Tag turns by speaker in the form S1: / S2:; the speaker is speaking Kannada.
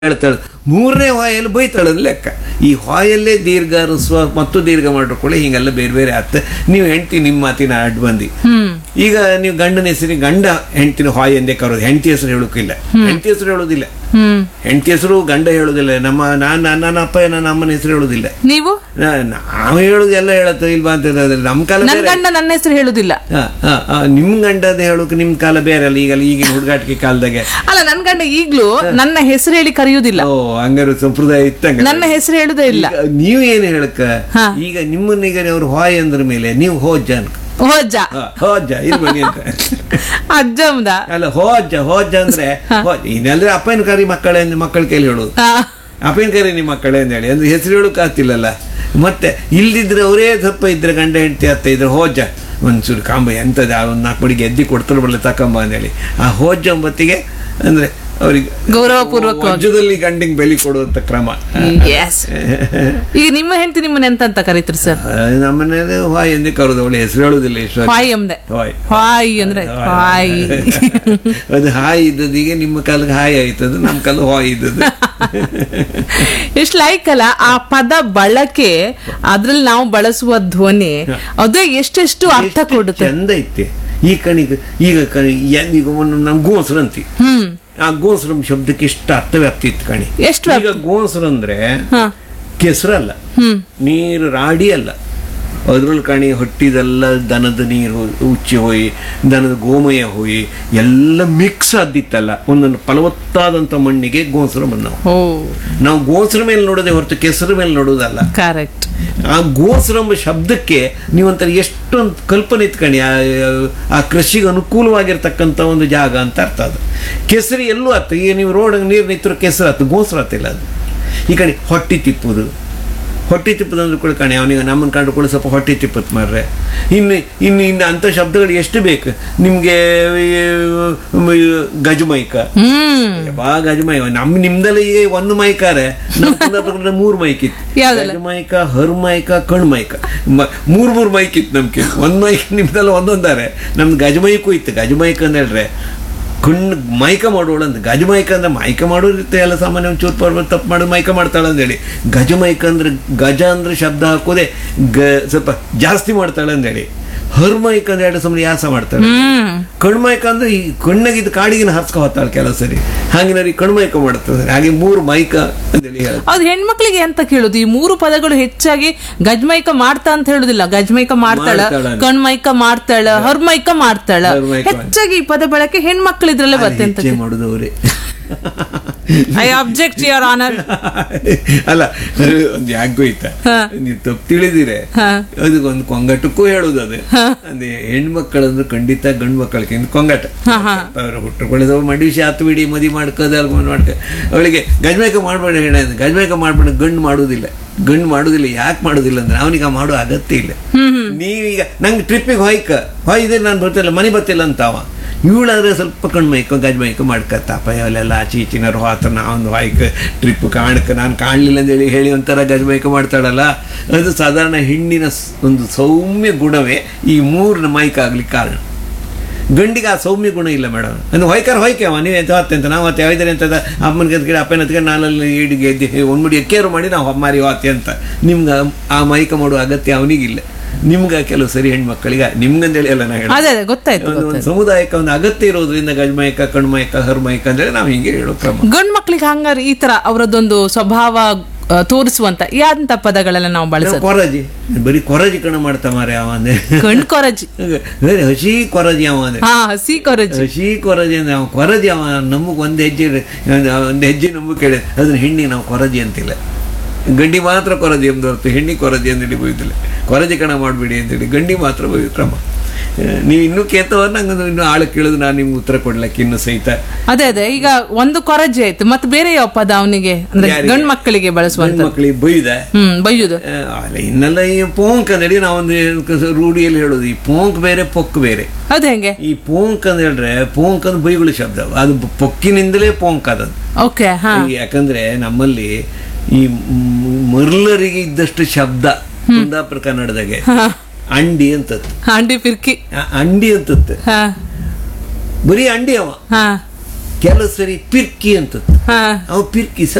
S1: ಹೇಳ್ತಾಳೆ ಮೂರನೇ ಹಾಯಲ್ಲಿ ಬೈತಾಳದ್ ಲೆಕ್ಕ ಈ ಹಾಯಲ್ಲೇ ದೀರ್ಘ ಹ್ರಸ್ವ ಮತ್ತು ದೀರ್ಘ ಮಾಡ್ಕೊಳ್ಳಿ ಹಿಂಗೆಲ್ಲ ಬೇರೆ ಬೇರೆ ಆತ ನೀವು ಹೆಂಡತಿ ನಿಮ್ಮ ಮಾತಿನ ಅಡ್ಡ ಬಂದಿ ಈಗ ನೀವು ಗಂಡನ ಹೆಸರಿಗೆ ಗಂಡ ಹೆಂಡತಿನ ಹಾಯ್ ಎಂದೇ ಕರೋದು ಹೆಂಡತಿ ಹೆಸರು ಹೇಳೋಕಿಲ್ಲ ಹೆಂಡತಿ ಹೆಸರು ಹೇಳೋದಿಲ್ಲ
S2: ಹ್ಮ್
S1: ಹೆಂಡತಿ ಹೆಸರು ಗಂಡ ಹೇಳೋದಿಲ್ಲ ನಮ್ಮ ನಾನು ನನ್ನ ಅಪ್ಪ ನನ್ನ ಅಮ್ಮನ ಹೆಸರು ಹೇಳೋದಿಲ್ಲ
S2: ನೀವು
S1: ನಾ- ನಾವು ಹೇಳೋದು ಎಲ್ಲ ಹೇಳತ್ತ ಇಲ್ವಾ ಅಂತ ಹೇಳಿದ್ರೆ ನಮ್ಮ ಕಾಲ
S2: ನನ್
S1: ಬೇರೆ
S2: ಗಂಡ ನನ್ನ ಹೆಸರು ಹೇಳುದಿಲ್ಲ
S1: ಹಾ, ಹಾ, ಹಾ, ನಿಮ್ ಗಂಡದ ಹೇಳೋಕೆ ನಿಮ್ ಕಾಲ ಬೇರೆ ಅಲ್ಲ ಈಗ ಈಗಿನ ಹುಡುಗಾಟಿಕೆ ಕಾಲದಾಗೆ
S2: ಅಲ್ಲ ನನ್ ಗಂಡ ಈಗ್ಲೂ ನನ್ನ ಹೆಸರು ಹೇಳಿ ಕರೆಯುವುದಿಲ್ಲ
S1: ಓ ಹಂಗಾರು ಸಂಪ್ರದಾಯ ಇತ್ತಂಗ
S2: ನನ್ನ ಹೆಸರು ಹೇಳುದೇ ಇಲ್ಲ
S1: ಈಗ ನೀವು ಏನು ಹೇಳಕ್ಕ
S2: ಹಾ.
S1: ಈಗ ನಿಮ್ಮನ್ನೀಗ ಅವ್ರು ಹಾಯ್ ಅಂದ್ರ ಮೇಲೆ ನೀವು ಹೋಜ್ಜ ಅನ್ಕ
S2: ಹೋಜ್ಜ
S1: ಹಾ, ಹೋಜ್ಜ ಇಲ್ಲಿ ಬನ್ನಿ ಅಂತ
S2: ಅಜ್ಜಮ್ದ
S1: ಅಲ್ಲ ಹೋಜ್ಜ ಹೋಜ್ಜ ಅಂದ್ರೆ ಹೋಜ್ಜ ಇನ್ನೆಲ್ಲದ್ರೆ ಅಪ್ಪನ ಕರಿ ಮಕ್ಕಳೇ ಮಕ್ಕಳ ಕೈಲಿ ಹೇಳೋದು
S2: ಆ,
S1: ಅಪ್ಪನ ಕರಿ ನಿಮ್ಮ ಮಕ್ಕಳೇ ಅಂತ ಹೇಳಿ ಅಂದ್ರೆ ಹೆಸರು ಹೇಳೋಕೆ ಆಗ್ತಿಲ್ಲಲ್ಲ ಮತ್ತೆ ಇಲ್ದಿದ್ರೆ ಅವರೇ ಸ್ವಲ್ಪ ಇದ್ರೆ ಗಂಡ ಹೆಂಡತಿ ಅತ್ತ ಇದ್ರೆ ಹೋಜ್ಜ ಒಂಚೂರು ಕಾಂಬ ಎಂತದ ಒಂದು ನಾಲ್ಕು ಮಡಿಗೆ ಎದ್ದಿ ಕೊಡ್ತಾರೆ ಬರಲ್ಲ ತಕೊಂಬ ಅಂತೇಳಿ ಆ ಹೋಜ್ಜ ಒಂಬತ್ತಿಗೆ ಅಂದ್ರೆ ಅವರಿಗೆ
S2: ಗೌರವಪೂರ್ವಕವಾಗಿ.
S1: ವಜ್ಜದಲ್ಲಿ ಗಂಡಿಗೆ ಬೆಲೆ ಕೊಡುವಂತ ಕ್ರಮ
S2: yes. ಈಗ ನಿಮ್ಮ ಹೆಂಡತಿ ನಿಮ್ಮನ್ನ ಎಂತ ಅಂತ ಕರೀತೀರಿ ಸರ್
S1: ನಮ್ಮನೇಲಿ ಹಾಯ್ ಎಂದೇ ಕರೋದು ಅವಳು ಹೆಸರು ಹೇಳುದಿಲ್ಲ ಇಷ್ಟು
S2: ಹಾಯ್ ಎಂದೆ
S1: ಹಾಯ್
S2: ಹಾಯ್ ಅಂದ್ರೆ ಹಾಯ್
S1: ಅದು ಹಾಯ್ ಇದ್ದದೀಗ ನಿಮ್ಮ ಕಾಲಕ್ಕೆ ಹಾಯ್ ಆಯ್ತದ ನಮ್ಮ ಕಾಲ ಹಾಯ್ ಇದ್ದದ್ದು
S2: ಎಷ್ಟು ಲೈಕ್ ಅಲ್ಲ ಆ ಪದ ಬಳಕೆ ಅದ್ರಲ್ಲಿ ನಾವು ಬಳಸುವ ಧ್ವನಿ ಅದೇ ಎಷ್ಟೆಷ್ಟು ಅರ್ಥ
S1: ಎಷ್ಟು
S2: ಕೊಡುತ್ತೆ
S1: ಚಂದ ಐತೆ ಈ ಕಣಿಗೆ ಈಗ ಕಣಿ ಏನ್ ಈಗ ಒಂದು ನಮ್ ಗೋಸ್ರ ಅಂತಿ
S2: ಹ್ಮ್
S1: ಆ ಗೋಸ್ರಂ ಶಬ್ದಕ್ಕೆ ಎಷ್ಟು ಅರ್ಥವ್ಯಾಪ್ತಿ ಇತ್ತು ಕಣಿ
S2: ಎಷ್ಟು
S1: ಈಗ ಗೋಸ್ರ ಅಂದ್ರೆ
S2: ಹಾ
S1: ಕೆಸರಲ್ಲ
S2: ಹ್ಮ್
S1: ನೀರು ರಾಡಿ ಅಲ್ಲ ಅದ್ರಲ್ಲಿ ಕಣಿ ಹೊಟ್ಟಿದೆಲ್ಲ ದನದ ನೀರು ಉಚ್ಚಿ ಹೋಯಿ ದನದ ಗೋಮಯ ಹೋಯಿ ಎಲ್ಲ ಮಿಕ್ಸ್ ಆದಿತ್ತಲ್ಲ ಒಂದೊಂದು ಫಲವತ್ತಾದಂಥ ಮಣ್ಣಿಗೆ ಗೋಸ್ರ ನಾವು
S2: ಓ
S1: ನಾವು ಗೋಸ್ರ ಮೇಲೆ ನೋಡೋದೇ ಹೊರತು ಕೆಸರ ಮೇಲೆ ನೋಡೋದಲ್ಲ
S2: ಕರೆಕ್ಟ್
S1: ಆ ಗೋಸ್ರ ಎಂಬ ಶಬ್ದಕ್ಕೆ ನೀವಂತರ ಎಷ್ಟೊಂದು ಕಲ್ಪನೆ ಇತ್ಕಣಿ ಆ ಆ ಕೃಷಿಗೆ ಅನುಕೂಲವಾಗಿರ್ತಕ್ಕಂಥ ಒಂದು ಜಾಗ ಅಂತ ಅರ್ಥ ಅದು ಕೆಸರಿ ಎಲ್ಲೂ ಆತ ಈಗ ನೀವು ರೋಡ್ ನೀರು ನಿಂತರು ಕೆಸರು ಆತು ಗೋಸ್ರ ಆತಿಲ್ಲ ಅದು ಈ ಕಡೆ ಹೊಟ್ಟಿ ತಿಪ್ಪುದು ಹೊಟ್ಟಿ ತಿಪ್ಪದು ಅಂದ್ರೆ ಕೂಡ ಕಣೆ ಅವನಿಗೆ ನಮ್ಮನ್ನು ಕಂಡು ಕೂಡ ಸ್ವಲ್ಪ ಹೊಟ್ಟಿ ತಿಪ್ಪತ್ ಮಾರ್ರೆ ಇನ್ನು ಇನ್ನು ಇನ್ನು ಅಂಥ ಶಬ್ದಗಳು ಎಷ್ಟು ಬೇಕು ನಿಮಗೆ ಗಜಮೈಕ
S2: ಹ್ಮ್
S1: ಬಾ ಗಜಮೈ ನಮ್ ನಿಮ್ದಲ್ಲಿ ಈಗ ಒಂದು ಮೈಕಾರೆ ನಮ್ಮ ಕುಂದಾಪುರದಲ್ಲಿ ಮೂರು ಮೈಕ್ ಇತ್ತು
S2: ಯಾವ್ದೆಲ್ಲ?
S1: ಗಜಮೈಕ ಹರ್ಮೈಕ ಕಣ್ಮೈಕ ಮ- ಮೂರ್ ಮೂರ್ ಮೈಕ್ ಇತ್ತು ನಮ್ಗೆ ಒಂದ್ ಮೈಕ್ ನಿಮ್ದೆಲ್ಲ ಒಂದೊಂದಾರೆ ನಮ್ದು ಗಜಮೈಕು ಇತ್ತು ಗಜಮೈಕ್ ಅಂತ ಹೇಳ್ರೆ ಕಣ್ಣು ಮೈಕ ಮಾಡೋಳು ಅಂತ ಗಜಮೈಕ ಅಂದ್ರೆ ಮೈಕ ಮಾಡೋದಿರುತ್ತೆ ಎಲ್ಲ ಸಾಮಾನ್ಯ ಒಂದು ಚೂರು ಪರ್ವ ತಪ್ಪು ಮಾಡೋದು ಮೈಕ ಮಾಡ್ತಾಳೆ ಅಂತೇಳಿ ಗಜಮೈಕ ಅಂದ್ರೆ ಗಜ ಅಂದ್ರೆ ಶಬ್ದ ಹಾಕೋದೆ ಗ ಸ್ವಲ್ಪ ಜಾಸ್ತಿ ಮಾಡ್ತಾಳೆ ಅಂತೇಳಿ ಹರ್ಮೈಕ್ ಅಂದ್ರೆ ಎರಡು ಸಮಯ ಯಾಸ ಮಾಡ್ತಾಳೆ
S2: ಹ್ಮ್
S1: ಕಣ್ಮೈಕ ಅಂದ್ರೆ ಈ ಕಣ್ಣಗಿದ್ದ ಕಾಡಿಗಿನ ಹರ್ಸ್ಕೊ ಹೋಗ್ತಾಳೆ ಕೆಲವು ಸರಿ ಹಾಗೆ ಕಣ್ಮೈಕ ಮಾಡ್ತದೆ ಹಾಗೆ ಮೂರು ಮೈಕ ಅಂತೇಳಿ ಹೇಳೋದು
S2: ಅದು ಹೆಣ್ಮಕ್ಳಿಗೆ ಎಂತ ಕೇಳುದು ಈ ಮೂರು ಪದಗಳು ಹೆಚ್ಚಾಗಿ ಗಜ್ಮೈಕ ಮಾಡ್ತಾ ಅಂತ ಹೇಳುದಿಲ್ಲ ಗಜ್ಮೈಕ ಮಾಡ್ತಾಳ
S1: ಮಾಡ್ತಾಳ.
S2: ಕಣ್ಮೈಕ ಮಾಡ್ತಾಳ ಹೊರ್ಮೈಕ ಮಾಡ್ತಾಳ
S1: ಹೊರ್ಮೈಕ ಮಾಡ್ತಾಳ.
S2: ಹೆಚ್ಚಾಗಿ ಈ ಪದ ಬಳಕೆ ಹೆಣ್ಮಕ್ಳು ಇದ್ರಲ್ಲೇ ಬರ್ತಂತ
S1: ಹೆಚ್ಚೆ ಮಾಡುದು ಅವರೇ
S2: ಐ ಅಬ್ಜೆಕ್ಟ್ ಯುವರ್ ಆನರ್
S1: ಅಲ್ಲ ಒಂದು ಯಾಕೋ ಆಯ್ತಾ
S2: ಹಾ.
S1: ನೀವು ತಪ್ಪು ತಿಳಿದಿರೆ
S2: ಹಾ.
S1: ಅದಕ್ಕೊಂದು ಕೊಂಗಟಕ್ಕೂ ಹೇಳುದು ಅದು ಅಂದ್ರೆ ಹೆಣ್ಮಕ್ಕಳಂದ್ರೆ ಖಂಡಿತ ಗಂಡು ಮಕ್ಕಳಕ್ಕಿಂತ ಕೊಂಗಟ
S2: ಹಾ, ಹಾ.
S1: ಅವ್ರು ಹುಟ್ಟುಕೊಳ್ಳೋದು ಮಡಿಸಿ ಹತ್ತು ಬಿಡಿ ಮದಿ ಮಾಡ್ಕೋದು ಅಲ್ಲಿ ಮಾಡ್ಕ ಅವಳಿಗೆ ಗಜಮೇಕ ಮಾಡ್ಬೇಡ ಹೇಳ ಗಜಮೇಕ ಮಾಡ್ಬೇಡ ಗಂಡು ಮಾಡುವುದಿಲ್ಲ ಗಂಡು ಮಾಡುದಿಲ್ಲ ಯಾಕೆ ಮಾಡುದಿಲ್ಲ ಅಂದ್ರೆ ಅವನಿಗೆ ಆ ಮಾಡೋ ಅಗತ್ಯ ಇಲ್ಲ ನೀವೀಗ ನಂಗೆ ಟ್ರಿಪ್ಪಿಗೆ ಹೊಯ್ಕ ಹೊಯ್ದ್ರೆ ನಾನು ಬರ್ತಿಲ್ಲ ಮನೆ ಬರ್ತಿಲ್ಲ ಅಂತ ಅವ ಇವಳಾದ್ರೆ ಸ್ವಲ್ಪ ಕಣ್ಮೈಕ ಗಜಮೈಕ ಮಾಡ್ಕತ್ತಾಪ ಅಲ್ಲೆಲ್ಲ ಆಚೆ ಈಚಿನವ್ರು ಹೋತ ನಾವೊಂದು ಹೊಯ್ಕ ಟ್ರಿಪ್ ಕಾಣಕ ನಾನು ಕಾಣಲಿಲ್ಲ ಅಂತೇಳಿ ಹೇಳಿ ಒಂಥರ ಗಜಮೈಕ ಮಾಡ್ತಾಳಲ್ಲ ಅದು ಸಾಧಾರಣ ಹೆಣ್ಣಿನ ಸ್- ಒಂದು ಸೌಮ್ಯ ಗುಣವೇ ಈ ಮೂರನ ಮೈಕ್ ಆಗ್ಲಿಕ್ಕೆ ಕಾರಣ ಗಂಡಿಗೆ ಆ ಸೌಮ್ಯ ಗುಣ ಇಲ್ಲ ಮೇಡಮ್ ಅಂದ್ರೆ ಹೊಯ್ಕರ್ ಹೊಯ್ಕೆ ಅವ ನೀವು ಎಂತ ಹೊತ್ತೆ ಅಂತ ನಾವು ಮತ್ತೆ ಯಾವ್ದಾರೆ ಅಂತ ಅಮ್ಮನ ಕತ್ಕಡೆ ಅಪ್ಪನ ಹತ್ಕಡೆ ನಾನಲ್ಲಿ ಇಡಿಗೆ ಎದ್ದಿ ಒಂದು ಮುಡಿ ಕೇರು ಮಾಡಿ ನಾವು ಮಾರಿ ಹೋತೆ ಅಂತ ನಿಮ್ಗೆ ಆ ಮೈಕ ಮಾಡುವ ಅಗತ್ಯ ಅವನಿಗಿಲ್ಲ ನಿಮ್ಗೆ ಕೆಲವು ಸರಿ ಹೆಣ್ಮಕ್ಕಳಿಗೆ ನಿಮ್ಗಂದೇಳಿ ಎಲ್ಲ ನಾ ಹೇಳೋದು.
S2: ಅದೇ ಅದೇ ಗೊತ್ತಾಯ್ತು
S1: ಒಂದು ಒಂದು
S2: ಗೊತ್ತಾಯ್ತು
S1: ಸಮುದಾಯಕ್ಕೆ ಒಂದು ಅಗತ್ಯ ಇರೋದ್ರಿಂದ ಗಜಮೈಕ ಕಣ್ಮೈಕ ಹರ್ಮೈಕ ಅಂದ್ರೆ ನಾವು ಹಿಂಗೆ ಹೇಳೋ ಕ್ರಮ
S2: ಗಂಡ್ ಮಕ್ಳಿಗೆ ಹಂಗಾರೆ ಈ ತರ ಅವರದೊಂದು ಸ್ವಭಾವ ಆ, ತೋರಿಸುವಂತ ಯಾಂತ ಪದಗಳೆಲ್ಲ ನಾವು
S1: ನಾವು
S2: ಬಳಸೋದು
S1: ಕೊರಜಿ ಬರೀ ಕೊರಜಿ ಕಣ ಮಾಡ್ತಾ ಮಾರೆ ಅವ ಅಂದ್ರೆ
S2: ಗಂಡ್ ಕೊರಜಿ
S1: ಬೇರೆ ಹಸಿ ಕೊರಜಿ ಅವ ಅಂದ್ರೆ
S2: ಹಾ ಹಸಿ ಕೊರಜಿ
S1: ಹಸಿ ಕೊರಜಿ ಅಂದ್ರೆ ಅವ ಕೊರಜಿ ಅವ ನಮಗೆ ಒಂದು ಹೆಜ್ಜೆ ಒಂದು ಹೆಜ್ಜೆ ನಮಗೆ ಕೇಳಿ ಅದನ್ನ ಹೆಣ್ಣಿಗೆ ನಾವು ಕೊರಜಿ ಅಂತಿಲ್ಲ ಗಂಡಿ ಮಾತ್ರ ಕೊರಜಿ ಎಂದು ಹೊರತು ಹೆಣ್ಣಿ ಕೊರಜಿ ಅಂತೇಳಿ ಬೈದಿಲ್ಲ ಕೊರಜಿ ಕಣ ಮಾಡಬೇಡಿ ಅಂತೇಳಿ ಗಂಡಿ ಮಾತ್ರ ಬೈ ಕ್ರಮ ಆ, ನೀವು ಇನ್ನೂ ಕೇತವ ನಂಗೆ ಇನ್ನೂ ಆಳ ಕೇಳಿದ್ರು ನಾನು ನಿಮ್ಗೆ ಉತ್ತರ ಕೊಡ್ಲಕ್ಕೆ ಇನ್ನು ಸಹಿತ
S2: ಅದೇ ಅದೇ ಈಗ ಒಂದು ಕೊರಜಿ ಆಯ್ತು ಮತ್ತೆ ಬೇರೆ ಯಾವ ಪದ ಅವನಿಗೆ ಅಂದ್ರೆ
S1: ಯಾರಿಗೆ?
S2: ಗಂಡ್ ಮಕ್ಕಳಿಗೆ ಬಳಸುವಂತ
S1: ಮಕ್ಕಳಿಗೆ ಬೈದ
S2: ಹ್ಮ್ ಬೈಯುದು
S1: ಆ, ಅಲ್ಲ ಇನ್ನೆಲ್ಲ ಈ ಪೋಂಕ್ ಅಂದೇಳಿ ನಾವೊಂದು ರೂಢಿಯಲ್ಲಿ ಹೇಳೋದು ಈ ಪೋಂಕ್ ಬೇರೆ ಪೊಕ್ ಬೇರೆ
S2: ಅದ್ ಹೆಂಗೆ
S1: ಈ ಪೋಂಕ್ ಅಂತ ಹೇಳಿದ್ರೆ ಪೋಂಕ್ ಅಂದ್ರೆ ಬೈಗುಳ ಶಬ್ದ ಅದು ಪೊಕ್ಕಿನಿಂದಲೇ ಪೋಂಕ್ ಅದದು
S2: ಓಕೆ ಹಾ
S1: ಈ ಯಾಕಂದ್ರೆ ನಮ್ಮಲ್ಲಿ ಈ ಮ್- ಮರ್ಲರಿಗೆ ಇದ್ದಷ್ಟು ಶಬ್ದ ಕುಂದಾಪುರ ಕನ್ನಡದಾಗೆ ಅಂಡಿ ಅಂತದ್ದು
S2: ಅಂಡಿ ಪಿರ್ಕಿ
S1: ಆ ಅಂಡಿ ಅಂತದ್ದು
S2: ಹಾ
S1: ಬರೀ ಅಂಡಿ ಅವ
S2: ಹಾ
S1: ಕೆಲವು ಸರಿ ಪಿರ್ಕಿ ಅಂತ
S2: ಹಾ
S1: ಅವು ಪಿರ್ಕಿ